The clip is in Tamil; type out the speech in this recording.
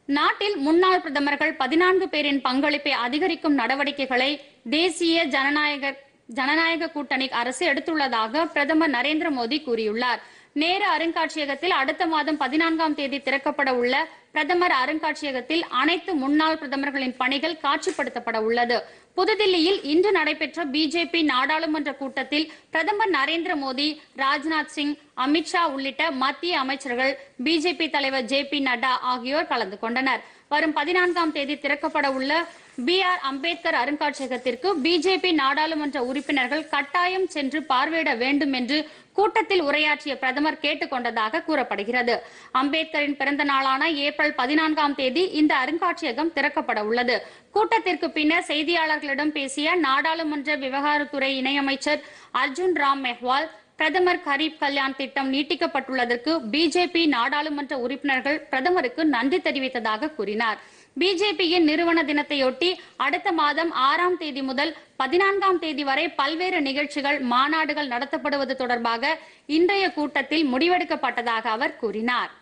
நாட்டில் முன்னாள் பிரதமர்கள் பதினான்கு பேரின் பங்களிப்பை அதிகரிக்கும் நடவடிக்கைகளை தேசிய ஜனநாயக ஜனநாயக கூட்டணி அரசு எடுத்துள்ளதாக பிரதமர் நரேந்திர மோடி கூறியுள்ளார் நேரு அருங்காட்சியகத்தில் அடுத்த மாதம் பதினான்காம் தேதி திறக்கப்பட உள்ள பிரதமர் அருங்காட்சியகத்தில் அனைத்து முன்னாள் பிரதமர்களின் பணிகள் காட்சிப்படுத்தப்பட உள்ளது புதுதில்லியில் இன்று நடைபெற்ற பிஜேபி நாடாளுமன்ற கூட்டத்தில் பிரதமர் நரேந்திர மோடி ராஜ்நாத் சிங் அமித்ஷா உள்ளிட்ட மத்திய அமைச்சர்கள் பிஜேபி தலைவர் ஜே பி நட்டா ஆகியோர் கலந்து கொண்டனர் வரும் பதினான்காம் தேதி திறக்கப்பட உள்ள பி ஆர் அம்பேத்கர் அருங்காட்சியகத்திற்கு பிஜேபி நாடாளுமன்ற உறுப்பினர்கள் கட்டாயம் சென்று பார்வையிட வேண்டும் என்று கூட்டத்தில் உரையாற்றிய பிரதமர் கேட்டுக் கொண்டதாக கூறப்படுகிறது அம்பேத்கரின் பிறந்த நாளான ஏப்ரல் பதினான்காம் தேதி இந்த அருங்காட்சியகம் திறக்கப்பட உள்ளது கூட்டத்திற்கு பின்னர் செய்தியாளர்களிடம் பேசிய நாடாளுமன்ற விவகாரத்துறை இணையமைச்சர் அர்ஜுன் ராம் மெஹ்வால் பிரதமர் கரீப் கல்யாண் திட்டம் நீட்டிக்கப்பட்டுள்ளதற்கு பிஜேபி நாடாளுமன்ற உறுப்பினர்கள் பிரதமருக்கு நன்றி தெரிவித்ததாக கூறினார் பிஜேபியின் நிறுவன தினத்தையொட்டி அடுத்த மாதம் ஆறாம் தேதி முதல் பதினான்காம் தேதி வரை பல்வேறு நிகழ்ச்சிகள் மாநாடுகள் நடத்தப்படுவது தொடர்பாக இன்றைய கூட்டத்தில் முடிவெடுக்கப்பட்டதாக அவர் கூறினார்